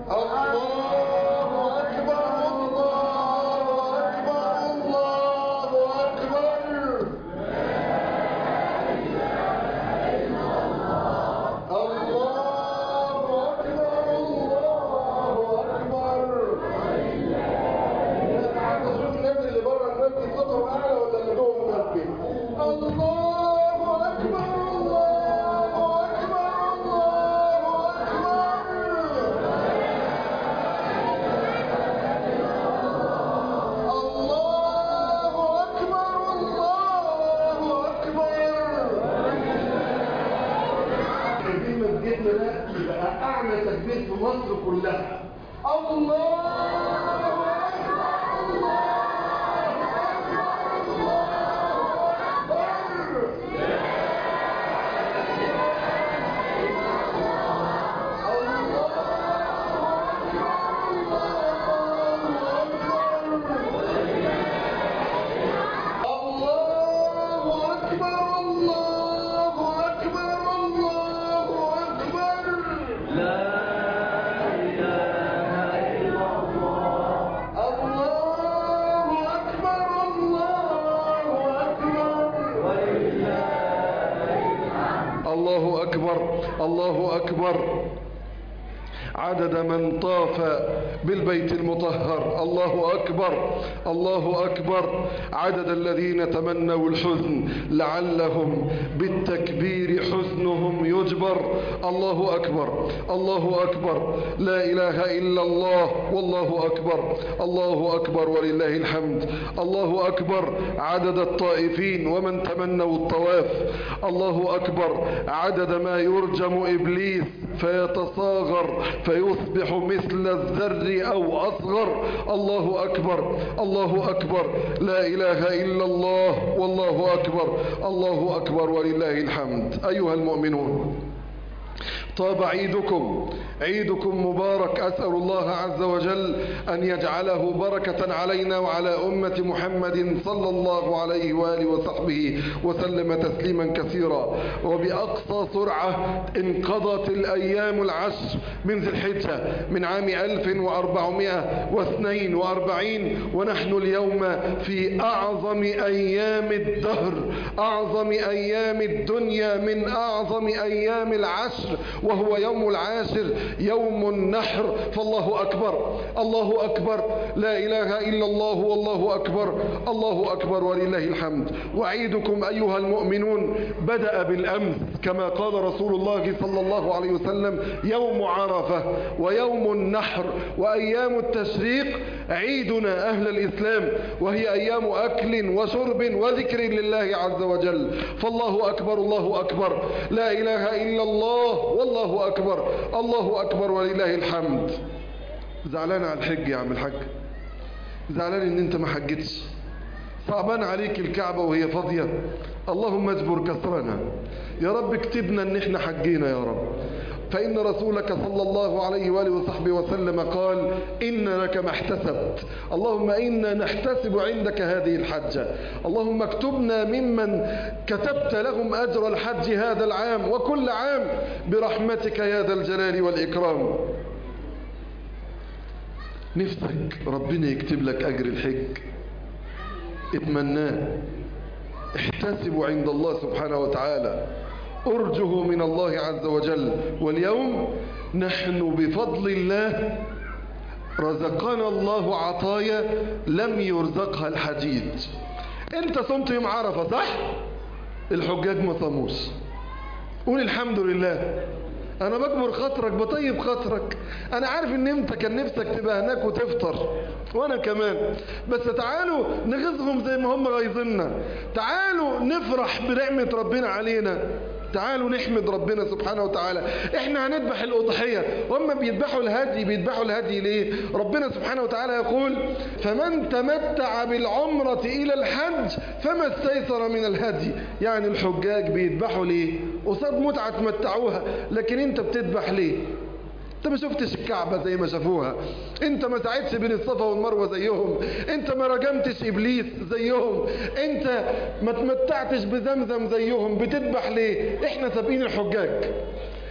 الله أكبر الله أكبر الله أكبر الله أكبر الله أكبر عايز اشوف الناس اللي بره الناس صوتهم اعلى ولا اللي جوه منبه الله اكبر الله اكبر الله اكبر الله اكبر الله اكبر في مسجدنا ده يبقى اعلى تكبير في مصر كلها الله الله أكبر الله أكبر الله أكبر الله أكبر الله أكبر الله أكبر الله أكبر عدد من طاف بالبيت المطهر الله أكبر الله أكبر عدد الذين تمنوا الحزن لعلهم بالتكبير حزنهم يجبر الله أكبر الله أكبر لا إله إلا الله والله أكبر الله أكبر ولله الحمد الله أكبر عدد الطائفين ومن تمنوا الطواف الله أكبر عدد ما يرجم إبليس فيتصاغر فيصبح مثل الذر أو أصغر الله أكبر الله أكبر لا إله إلا الله والله أكبر الله أكبر ولله الحمد أيها المؤمنون طاب عيدكم عيدكم مبارك أسأل الله عز وجل أن يجعله بركة علينا وعلى أمة محمد صلى الله عليه وآله وصحبه وسلم تسليما كثيرا وبأقصى سرعة انقضت الأيام العشر من ذي الحجة من عام 1442 ونحن اليوم في أعظم أيام الدهر أعظم أيام الدنيا من أعظم أيام العشر وهو يوم العاشر يوم النحر فالله أكبر الله أكبر لا إله إلا الله والله أكبر الله أكبر ولله الحمد وعيدكم أيها المؤمنون بدأ بالأمس كما قال رسول الله صلى الله عليه وسلم يوم عرفة ويوم النحر وأيام التشريق عيدنا أهل الإسلام وهي أيام أكل وشرب وذكر لله عز وجل فالله أكبر الله أكبر لا إله إلا الله والله أكبر الله أكبر ولله الحمد زعلان على الحج يا عم الحاج زعلان ان انت ما حجتش صعبان عليك الكعبة وهي فاضية اللهم اجبر كسرنا يا رب اكتبنا ان احنا حجينا يا رب فإن رسولك صلى الله عليه وآله وصحبه وسلم قال إن لك ما احتسبت اللهم إنا نحتسب عندك هذه الحجة اللهم اكتبنا ممن كتبت لهم أجر الحج هذا العام وكل عام برحمتك يا ذا الجلال والإكرام نفسك ربنا يكتب لك أجر الحج اتمناه احتسبوا عند الله سبحانه وتعالى أرجه من الله عز وجل واليوم نحن بفضل الله رزقنا الله عطايا لم يرزقها الحديد انت صمت يوم عرفة صح الحجاج ما صاموش قول الحمد لله انا بكبر خاطرك بطيب خاطرك انا عارف ان انت كان نفسك تبقى هناك وتفطر وانا كمان بس تعالوا نغيظهم زي ما هم غايظيننا تعالوا نفرح بنعمة ربنا علينا تعالوا نحمد ربنا سبحانه وتعالى احنا هنذبح الاضحيه هم بيذبحوا الهدي بيذبحوا الهدي ليه ربنا سبحانه وتعالى يقول فمن تمتع بالعمره الى الحج فما استيسر من الهدي يعني الحجاج بيذبحوا ليه قصاد متعه تمتعوها لكن انت بتذبح ليه انت ما شفتش الكعبة زي ما شافوها انت ما سعيتش بين الصفا والمروة زيهم انت ما رجمتش ابليس زيهم انت ما تمتعتش بزمزم زيهم بتذبح ليه احنا سابقين الحجاج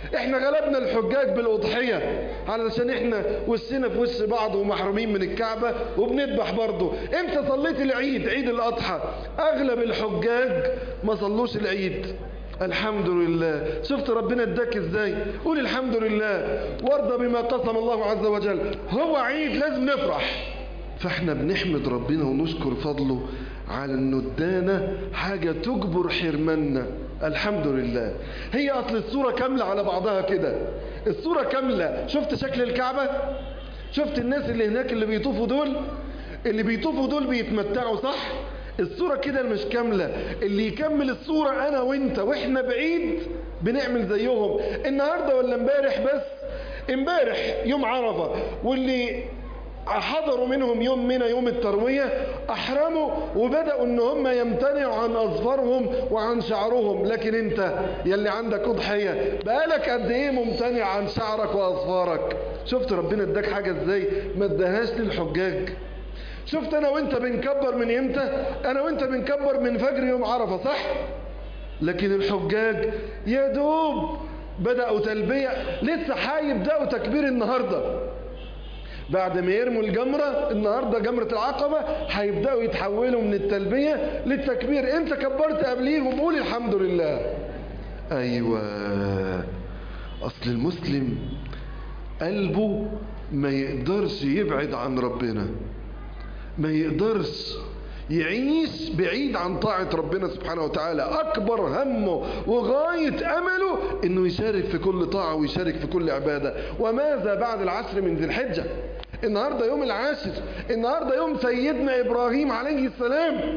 احنا غلبنا الحجاج بالاضحيه علشان احنا وشنا في وش بعض ومحرومين من الكعبه وبنذبح برضه امتى صليت العيد عيد الاضحى اغلب الحجاج ما صلوش العيد الحمد لله شفت ربنا اداك ازاي قول الحمد لله وارضى بما قسم الله عز وجل هو عيد لازم نفرح فاحنا بنحمد ربنا ونشكر فضله على انه ادانا حاجة تجبر حرماننا الحمد لله هي اصل الصورة كاملة على بعضها كده الصورة كاملة شفت شكل الكعبة شفت الناس اللي هناك اللي بيطوفوا دول اللي بيطوفوا دول بيتمتعوا صح الصورة كده مش كاملة اللي يكمل الصورة انا وانت واحنا بعيد بنعمل زيهم النهاردة ولا امبارح بس امبارح يوم عرفة واللي حضروا منهم يوم من يوم التروية أحرموا وبدأوا ان هم يمتنعوا عن أظفارهم وعن شعرهم لكن انت يلي عندك أضحية بقالك قد ايه ممتنع عن شعرك وأظفارك شفت ربنا اداك حاجة ازاي ما اداهاش للحجاج شفت انا وانت بنكبر من امتى انا وانت بنكبر من فجر يوم عرفة صح لكن الحجاج يا دوب بدأوا تلبية لسه هيبدأوا تكبير النهارده بعد ما يرموا الجمرة النهاردة جمرة العقبة هيبدأوا يتحولوا من التلبية للتكبير انت كبرت قبليهم قول الحمد لله ايوه اصل المسلم قلبه ما يقدرش يبعد عن ربنا ما يقدرش يعيش بعيد عن طاعة ربنا سبحانه وتعالى أكبر همه وغاية أمله أنه يشارك في كل طاعة ويشارك في كل عبادة وماذا بعد العشر من ذي الحجة النهاردة يوم العاشر النهاردة يوم سيدنا إبراهيم عليه السلام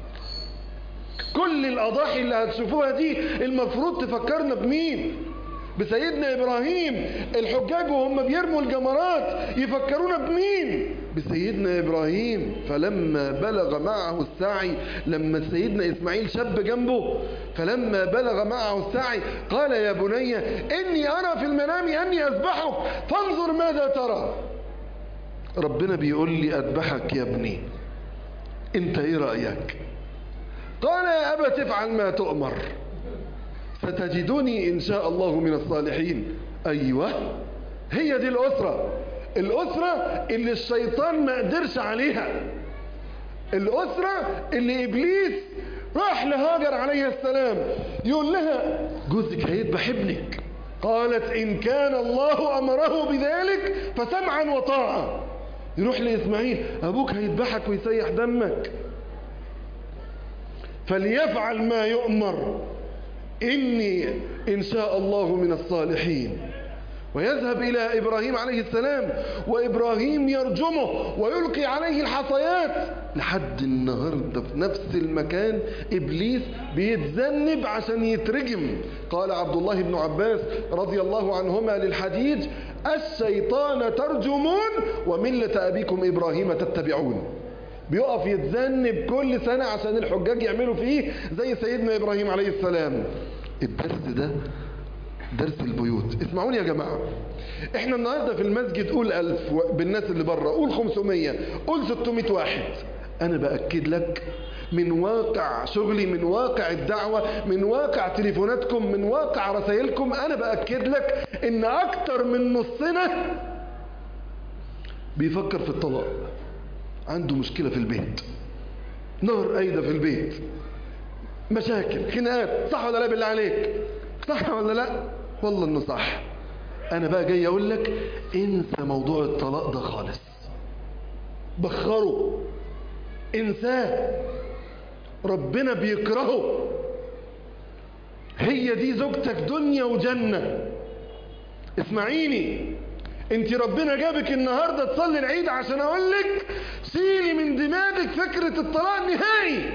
كل الأضاحي اللي هتشوفوها دي المفروض تفكرنا بمين بسيدنا إبراهيم الحجاج وهم بيرموا الجمرات يفكرونا بمين بسيدنا إبراهيم فلما بلغ معه السعي لما سيدنا إسماعيل شاب جنبه فلما بلغ معه السعي قال يا بني إني أرى في المنام أني أذبحك فانظر ماذا ترى ربنا بيقول لي أذبحك يا ابني انت ايه رأيك قال يا أبا تفعل ما تؤمر ستجدني إن شاء الله من الصالحين أيوة هي دي الأسرة الأسرة اللي الشيطان ما قدرش عليها الأسرة اللي إبليس راح لهاجر عليه السلام يقول لها جوزك هيذبح ابنك قالت إن كان الله أمره بذلك فسمعا وطاعة يروح لإسماعيل أبوك هيذبحك ويسيح دمك فليفعل ما يؤمر إني إن شاء الله من الصالحين ويذهب إلى إبراهيم عليه السلام وإبراهيم يرجمه ويلقي عليه الحصيات لحد النهاردة في نفس المكان إبليس بيتذنب عشان يترجم قال عبد الله بن عباس رضي الله عنهما للحديد الشيطان ترجمون وملة أبيكم إبراهيم تتبعون بيقف يتذنب كل سنة عشان الحجاج يعملوا فيه زي سيدنا إبراهيم عليه السلام الدرس ده درس البيوت اسمعوني يا جماعة احنا النهاردة في المسجد قول ألف بالناس اللي بره قول خمسمية قول ستمائة واحد انا بأكد لك من واقع شغلي من واقع الدعوة من واقع تليفوناتكم من واقع رسائلكم انا بأكد لك ان اكتر من نصنا بيفكر في الطلاق عنده مشكلة في البيت نار قايدة في البيت مشاكل خناقات صح ولا لا بالله عليك صح ولا لا والله انه صح انا بقى جاي اقول لك انسى موضوع الطلاق ده خالص بخره انساه ربنا بيكرهه هي دي زوجتك دنيا وجنة اسمعيني انت ربنا جابك النهاردة تصلي العيد عشان اقول لك شيلي من دماغك فكرة الطلاق نهائي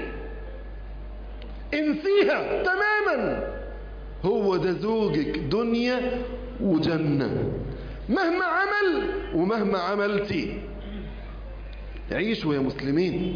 انسيها تماما هو ده زوجك دنيا وجنة مهما عمل ومهما عملتي عيشوا يا مسلمين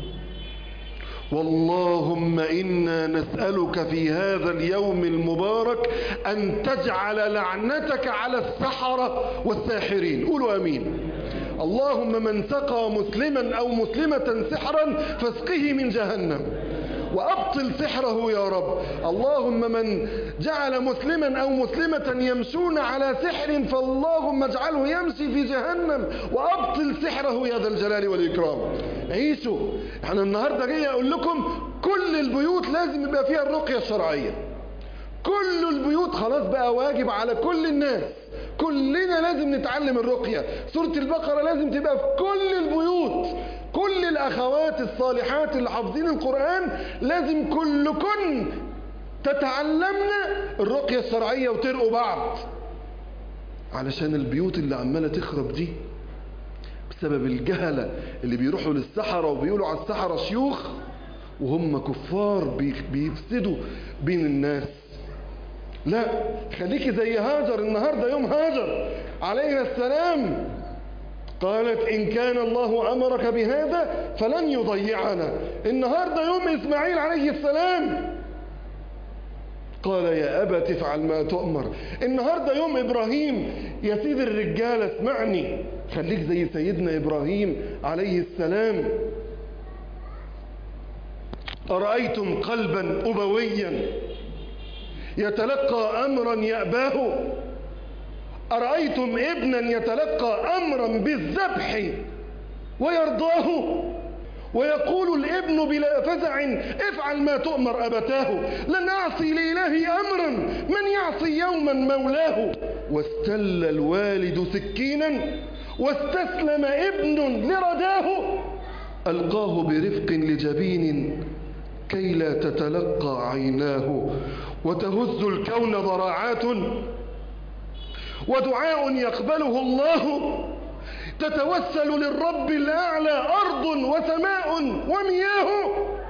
واللهم إنا نسألك في هذا اليوم المبارك أن تجعل لعنتك على السحرة والساحرين قولوا أمين اللهم من سقى مسلما أو مسلمة سحرا فاسقه من جهنم وأبطل سحره يا رب اللهم من جعل مسلما أو مسلمة يمشون على سحر فاللهم اجعله يمشي في جهنم وأبطل سحره يا ذا الجلال والإكرام عيشوا احنا النهاردة جاي أقول لكم كل البيوت لازم يبقى فيها الرقية الشرعية كل البيوت خلاص بقى واجب على كل الناس كلنا لازم نتعلم الرقية سورة البقرة لازم تبقى في كل البيوت كل الأخوات الصالحات اللي حافظين القرآن لازم كلكن تتعلمنا الرقية الشرعية وترقوا بعض علشان البيوت اللي عمالة تخرب دي بسبب الجهلة اللي بيروحوا للسحرة وبيقولوا على السحرة شيوخ وهم كفار بيفسدوا بين الناس لا خليكي زي هاجر النهاردة يوم هاجر عليه السلام قالت إن كان الله أمرك بهذا فلن يضيعنا النهاردة يوم إسماعيل عليه السلام قال يا أبا تفعل ما تؤمر النهاردة يوم إبراهيم يا سيد الرجال اسمعني خليك زي سيدنا إبراهيم عليه السلام أرأيتم قلبا أبويا يتلقى أمرا يأباه أرأيتم ابنا يتلقى أمرا بالذبح ويرضاه ويقول الابن بلا فزع افعل ما تؤمر أبتاه لن أعصي لإلهي أمرا من يعصي يوما مولاه واستل الوالد سكينا واستسلم ابن لرداه ألقاه برفق لجبين كي لا تتلقى عيناه وتهز الكون ضراعات ودعاء يقبله الله تتوسل للرب الأعلى أرض وسماء ومياه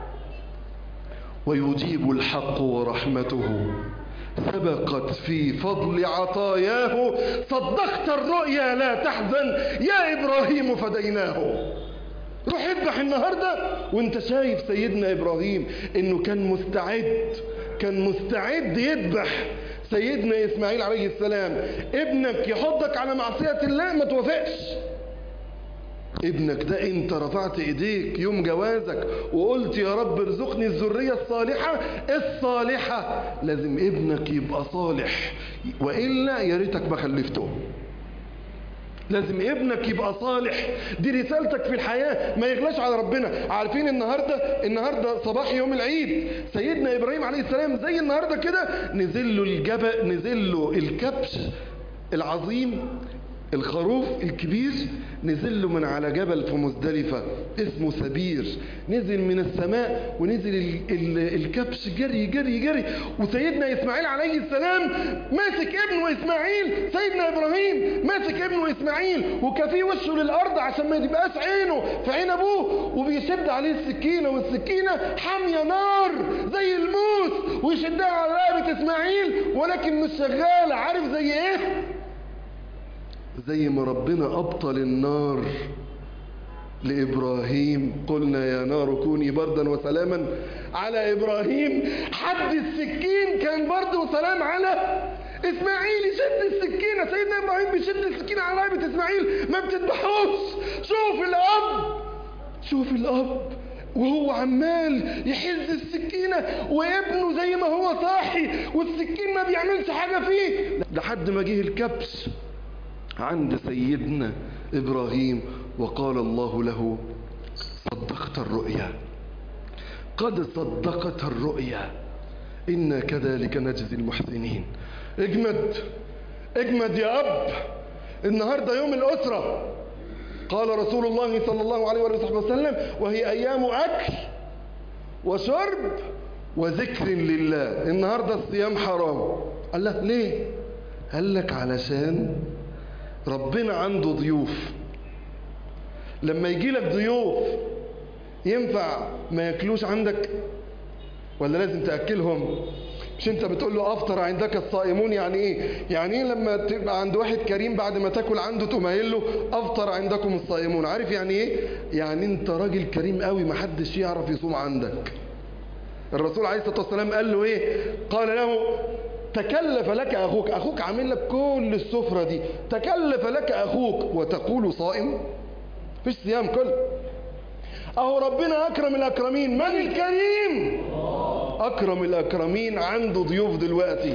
ويجيب الحق ورحمته سبقت في فضل عطاياه صدقت الرؤيا لا تحزن يا إبراهيم فديناه روح اذبح النهاردة وانت شايف سيدنا إبراهيم انه كان مستعد كان مستعد يذبح سيدنا إسماعيل عليه السلام ابنك يحضك على معصية الله ما توافقش ابنك ده انت رفعت ايديك يوم جوازك وقلت يا رب ارزقني الذرية الصالحة الصالحة لازم ابنك يبقى صالح وإلا يا ريتك ما خلفته لازم ابنك يبقى صالح دي رسالتك في الحياة ما يغلاش على ربنا عارفين النهاردة النهاردة صباح يوم العيد سيدنا إبراهيم عليه السلام زي النهاردة كده نزل له الجبل نزل له الكبش العظيم الخروف الكبير نزل له من على جبل في مزدلفة اسمه سبير نزل من السماء ونزل ال ال الكبش جري جري جري وسيدنا إسماعيل عليه السلام ماسك ابنه إسماعيل سيدنا إبراهيم ماسك ابنه إسماعيل وكفيه وشه للأرض عشان ما تبقاش عينه في عين أبوه وبيشد عليه السكينة والسكينة حامية نار زي الموس ويشدها على رقبة إسماعيل ولكن مش شغالة عارف زي إيه زي ما ربنا أبطل النار لإبراهيم قلنا يا نار كوني بردا وسلاما على إبراهيم حد السكين كان برد وسلام على إسماعيل يشد السكينة سيدنا إبراهيم بيشد السكينة على رقبة إسماعيل ما بتذبحوش شوف الأب شوف الأب وهو عمال يحز السكينة وابنه زي ما هو صاحي والسكين ما بيعملش حاجة فيه لحد ما جه الكبش عند سيدنا إبراهيم وقال الله له صدقت الرؤيا قد صدقت الرؤيا إنا كذلك نجزي المحسنين اجمد اجمد يا أب النهاردة يوم الأسرة قال رسول الله صلى الله عليه وصحبه وسلم وهي أيام أكل وشرب وذكر لله النهاردة الصيام حرام قال له ليه قال لك علشان ربنا عنده ضيوف لما يجي لك ضيوف ينفع ما ياكلوش عندك ولا لازم تاكلهم مش انت بتقول له افطر عندك الصائمون يعني ايه يعني ايه لما تبقى عند واحد كريم بعد ما تاكل عنده تقوم قايل له افطر عندكم الصائمون عارف يعني ايه يعني انت راجل كريم قوي ما حدش يعرف يصوم عندك الرسول عليه الصلاه والسلام قال له ايه قال له تكلف لك أخوك أخوك عامل لك كل السفرة دي تكلف لك أخوك وتقول صائم فيش صيام كل اهو ربنا اكرم الاكرمين من الكريم اكرم الاكرمين عنده ضيوف دلوقتي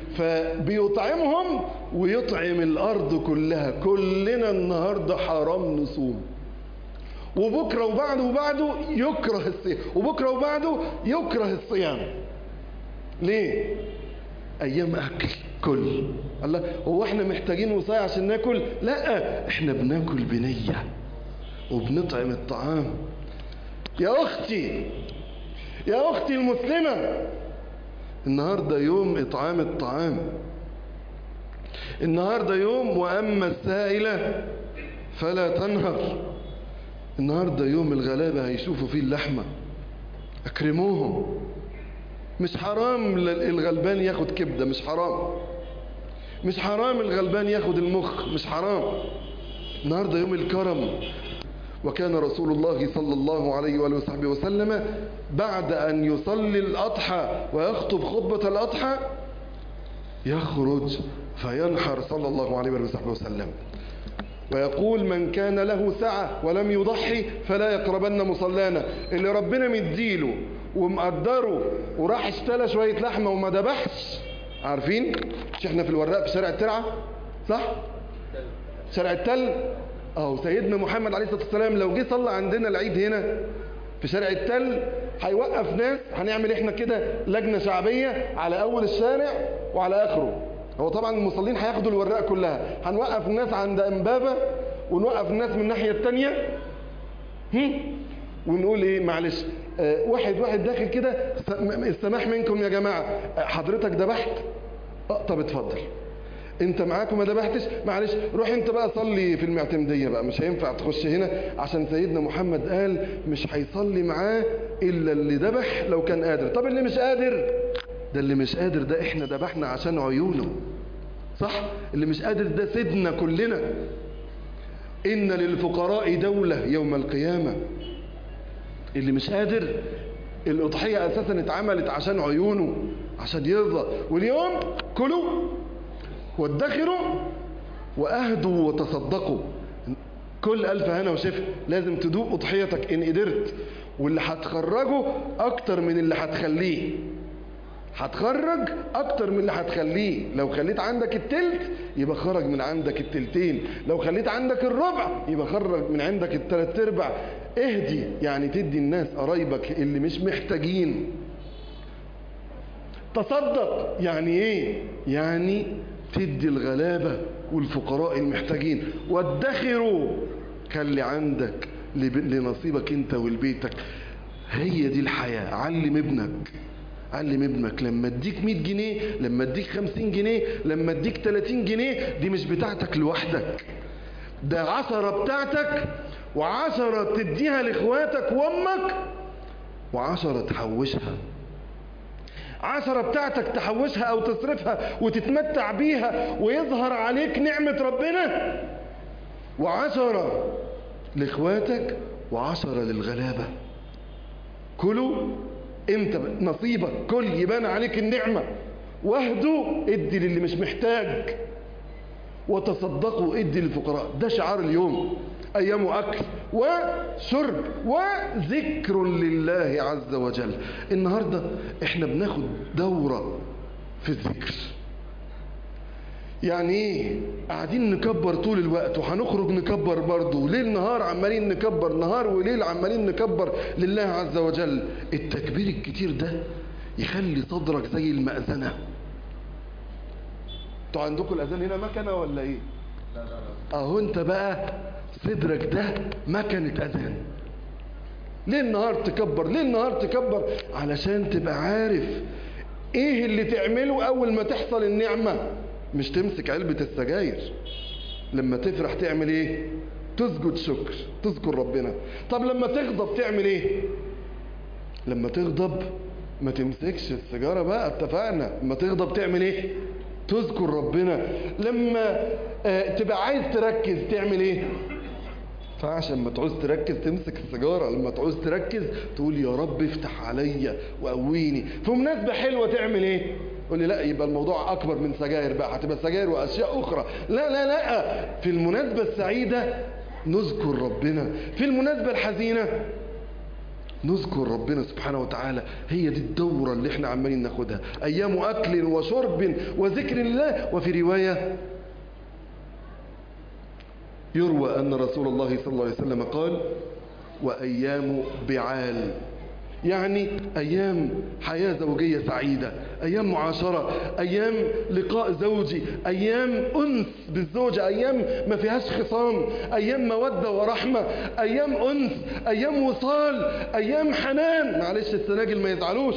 فبيطعمهم ويطعم الارض كلها كلنا النهارده حرام نصوم وبكره وبعده وبعده يكره الصيام وبكره وبعده يكره الصيام ليه ايام اكل كل الله هو احنا محتاجين وصاية عشان ناكل لا احنا بناكل بنية وبنطعم الطعام يا اختي يا اختي المسلمة النهاردة يوم اطعام الطعام النهاردة يوم واما السائلة فلا تنهر النهاردة يوم الغلابة هيشوفوا فيه اللحمة اكرموهم مش حرام الغلبان ياخد كبدة مش حرام مش حرام الغلبان ياخد المخ مش حرام النهاردة يوم الكرم وكان رسول الله صلى الله عليه وآله وصحبه وسلم بعد أن يصلي الأضحى ويخطب خطبة الأضحى يخرج فينحر صلى الله عليه وآله وصحبه وسلم ويقول من كان له سعة ولم يضحي فلا يقربن مصلانا اللي ربنا مديله ومقدره وراح اشترى شوية لحمة وما ذبحش عارفين مش احنا في الوراق في شارع الترعة صح شارع التل اهو سيدنا محمد عليه الصلاة والسلام لو جه صلى عندنا العيد هنا في شارع التل هيوقف ناس هنعمل احنا كده لجنة شعبية على اول الشارع وعلى اخره هو طبعا المصلين هياخدوا الوراق كلها هنوقف الناس عند امبابة ونوقف الناس من الناحية التانية هم؟ ونقول ايه معلش آه واحد واحد داخل كده السماح منكم يا جماعة آه حضرتك ذبحت اه طب اتفضل انت معاك وما ذبحتش معلش روح انت بقى صلي في المعتمدية بقى مش هينفع تخش هنا عشان سيدنا محمد قال مش هيصلي معاه الا اللي ذبح لو كان قادر طب اللي مش قادر ده اللي مش قادر ده احنا ذبحنا عشان عيونه صح اللي مش قادر ده سيدنا كلنا ان للفقراء دولة يوم القيامة اللي مش قادر الأضحية أساسا اتعملت عشان عيونه عشان يرضى واليوم كلوا وادخروا وأهدوا وتصدقوا كل ألف هنا وشفا لازم تدوق أضحيتك إن قدرت واللي هتخرجه أكتر من اللي هتخليه هتخرج أكتر من اللي هتخليه لو خليت عندك التلت يبقى خرج من عندك التلتين لو خليت عندك الربع يبقى خرج من عندك التلات ارباع اهدي يعني تدي الناس قرايبك اللي مش محتاجين تصدق يعني ايه يعني تدي الغلابة والفقراء المحتاجين وادخروا خلي عندك لنصيبك انت ولبيتك هي دي الحياة علم ابنك علم ابنك لما اديك 100 جنيه لما اديك 50 جنيه لما اديك 30 جنيه دي مش بتاعتك لوحدك ده عشرة بتاعتك وعشرة تديها لاخواتك وامك وعشرة تحوشها عشرة بتاعتك تحوشها او تصرفها وتتمتع بيها ويظهر عليك نعمة ربنا وعشرة لاخواتك وعشرة للغلابة كلوا انت نصيبك كل يبان عليك النعمة واهدوا ادي للي مش محتاج وتصدقوا ادي للفقراء ده شعار اليوم ايام اكل وشرب وذكر لله عز وجل النهاردة احنا بناخد دورة في الذكر يعني ايه قاعدين نكبر طول الوقت وهنخرج نكبر برضه ليل نهار عمالين نكبر نهار وليل عمالين نكبر لله عز وجل التكبير الكتير ده يخلي صدرك زي المأذنة انتوا عندكم الاذان هنا مكنه ولا ايه لا لا لا اهو انت بقى صدرك ده مكنه اذان ليه النهار تكبر ليه النهار تكبر علشان تبقى عارف ايه اللي تعمله اول ما تحصل النعمه مش تمسك علبه السجاير لما تفرح تعمل ايه تسجد شكر تذكر ربنا طب لما تغضب تعمل ايه لما تغضب ما تمسكش السيجاره بقى اتفقنا لما تغضب تعمل ايه تذكر ربنا لما آه تبقى عايز تركز تعمل ايه فعشان ما تعوز تركز تمسك السيجاره لما تعوز تركز تقول يا رب افتح عليا وقويني في مناسبه حلوه تعمل ايه قول لي لا يبقى الموضوع اكبر من سجاير بقى هتبقى سجاير واشياء اخرى لا لا لا في المناسبه السعيده نذكر ربنا في المناسبه الحزينه نذكر ربنا سبحانه وتعالى هي دي الدورة اللي احنا عمالين ناخدها أيام أكل وشرب وذكر الله وفي رواية يروى أن رسول الله صلى الله عليه وسلم قال وأيام بعال يعني أيام حياة زوجية سعيدة أيام معاشرة أيام لقاء زوجي أيام أنس بالزوجة أيام ما فيهاش خصام أيام مودة ورحمة أيام أنس أيام وصال أيام حنان معلش السناجل ما يزعلوش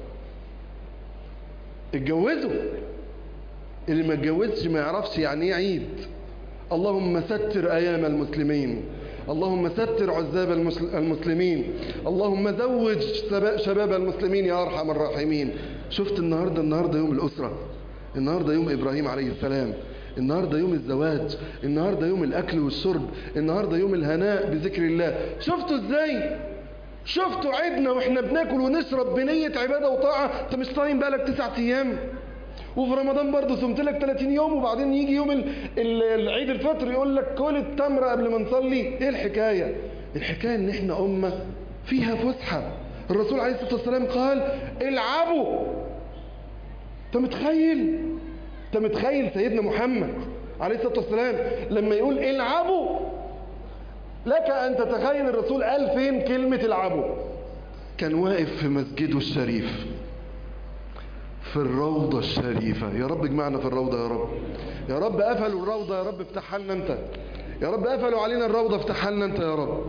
اتجوزوا اللي ما اتجوزش ما يعرفش يعني ايه عيد اللهم ستر أيام المسلمين اللهم ستر عزاب المسلمين اللهم زوج شباب المسلمين يا أرحم الراحمين شفت النهاردة النهاردة يوم الأسرة النهاردة يوم إبراهيم عليه السلام النهاردة يوم الزواج النهاردة يوم الأكل والشرب النهاردة يوم الهناء بذكر الله شفتوا ازاي شفتوا عيدنا واحنا بناكل ونشرب بنية عبادة وطاعة انت مش صايم بقالك تسعة ايام وفي رمضان برضه صمت لك 30 يوم وبعدين يجي يوم ال ال العيد الفطر يقول لك كل التمر قبل ما نصلي ايه الحكايه الحكايه ان احنا امه فيها فسحه الرسول عليه الصلاه والسلام قال العبوا انت متخيل انت متخيل سيدنا محمد عليه الصلاه والسلام لما يقول العبوا لك ان تتخيل الرسول قال فين كلمه العبوا كان واقف في مسجده الشريف في الروضة الشريفة يا رب اجمعنا في الروضة يا رب يا رب قفلوا الروضة يا رب افتحها لنا انت يا رب قفلوا علينا الروضة افتحها لنا انت يا رب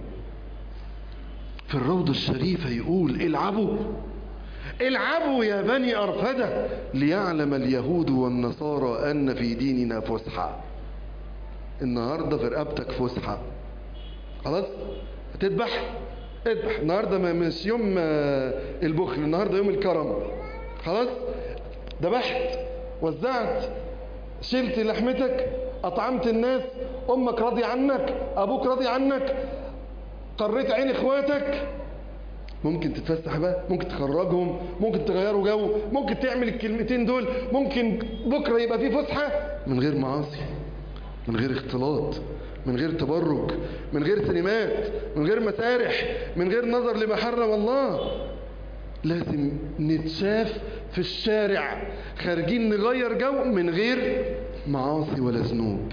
في الروضة الشريفة يقول العبوا العبوا يا بني أرفدة ليعلم اليهود والنصارى أن في ديننا فسحة النهاردة في رقبتك فسحة خلاص هتذبح اذبح النهاردة مش يوم البخل النهاردة يوم الكرم خلاص ذبحت وزعت شلت لحمتك أطعمت الناس أمك راضي عنك أبوك راضي عنك قريت عين إخواتك ممكن تتفسح بقى ممكن تخرجهم ممكن تغيروا جو ممكن تعمل الكلمتين دول ممكن بكرة يبقى في فسحة من غير معاصي من غير اختلاط من غير تبرج من غير سينمات من غير مسارح من غير نظر لما حرم الله لازم نتشاف في الشارع خارجين نغير جو من غير معاصي ولا ذنوب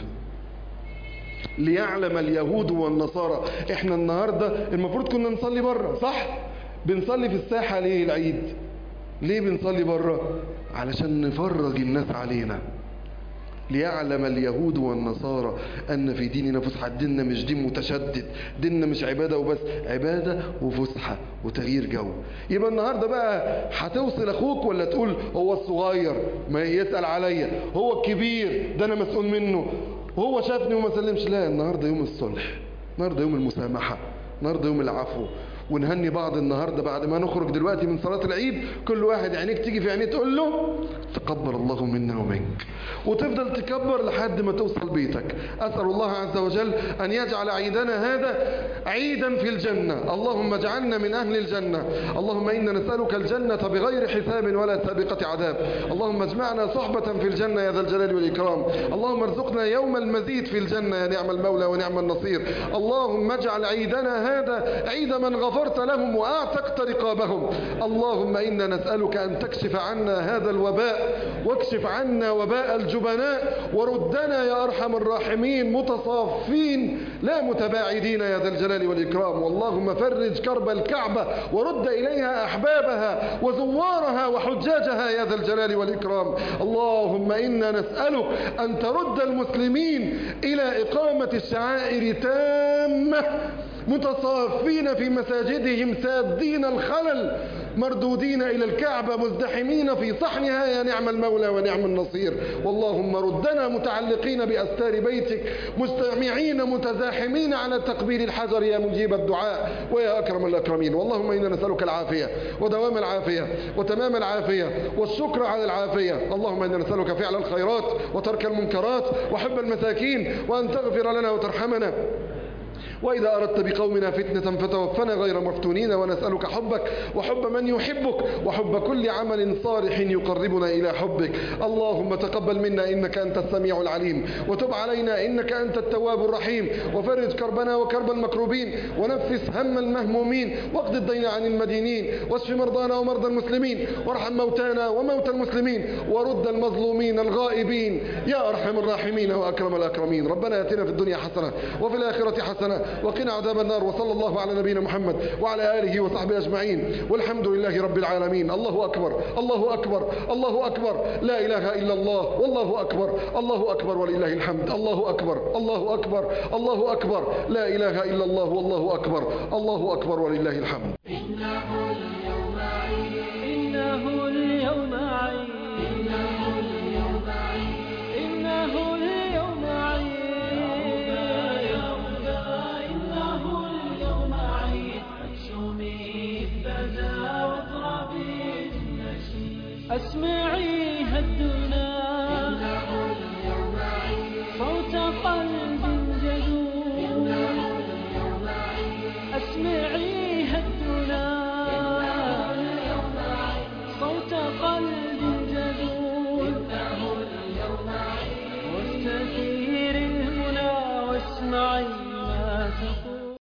ليعلم اليهود والنصارى احنا النهاردة المفروض كنا نصلي بره صح بنصلي في الساحة ليه العيد ليه بنصلي بره علشان نفرج الناس علينا ليعلم اليهود والنصارى أن في ديننا فسحة ديننا مش دين متشدد ديننا مش عبادة وبس عبادة وفسحة وتغيير جو يبقى النهاردة بقى هتوصل أخوك ولا تقول هو الصغير ما يسأل عليا هو الكبير ده أنا مسؤول منه هو شافني وما سلمش لا النهاردة يوم الصلح النهاردة يوم المسامحة النهاردة يوم العفو ونهني بعض النهاردة بعد ما نخرج دلوقتي من صلاة العيد كل واحد عينيك تيجي في عينيه تقول له تقبل الله منا ومنك وتفضل تكبر لحد ما توصل بيتك أسأل الله عز وجل أن يجعل عيدنا هذا عيدا في الجنة اللهم اجعلنا من أهل الجنة اللهم إنا نسألك الجنة بغير حساب ولا سابقة عذاب اللهم اجمعنا صحبة في الجنة يا ذا الجلال والإكرام اللهم ارزقنا يوم المزيد في الجنة يا نعم المولى ونعم النصير اللهم اجعل عيدنا هذا عيد من غفرت لهم وأعتقت رقابهم اللهم إنا نسألك أن تكشف عنا هذا الوباء واكشف عنا وباء الجبناء وردنا يا أرحم الراحمين متصافين لا متباعدين يا ذا الجلال والإكرام واللهم فرج كرب الكعبة ورد إليها أحبابها وزوارها وحجاجها يا ذا الجلال والإكرام اللهم إنا نسألك أن ترد المسلمين إلى إقامة الشعائر تامة متصافين في مساجدهم سادين الخلل مردودين إلى الكعبة مزدحمين في صحنها يا نعم المولى ونعم النصير واللهم ردنا متعلقين بأستار بيتك مستمعين متزاحمين على تقبيل الحجر يا مجيب الدعاء ويا أكرم الأكرمين واللهم إنا نسألك العافية ودوام العافية وتمام العافية والشكر على العافية اللهم إنا نسألك فعل الخيرات وترك المنكرات وحب المساكين وأن تغفر لنا وترحمنا وإذا أردت بقومنا فتنة فتوفنا غير مفتونين ونسألك حبك وحب من يحبك وحب كل عمل صالح يقربنا إلى حبك اللهم تقبل منا إنك أنت السميع العليم وتب علينا إنك أنت التواب الرحيم وفرج كربنا وكرب المكروبين ونفس هم المهمومين واقض الدين عن المدينين واشف مرضانا ومرضى المسلمين وارحم موتانا وموتى المسلمين ورد المظلومين الغائبين يا أرحم الراحمين وأكرم الأكرمين ربنا يأتنا في الدنيا حسنة وفي الآخرة حسنة وقنا عذاب النار وصلى الله على نبينا محمد وعلى آله وصحبه أجمعين والحمد لله رب العالمين الله أكبر الله أكبر الله أكبر لا إله إلا الله والله أكبر الله أكبر ولله الحمد الله أكبر الله أكبر الله أكبر لا إله إلا الله والله أكبر الله أكبر ولله الحمد إنه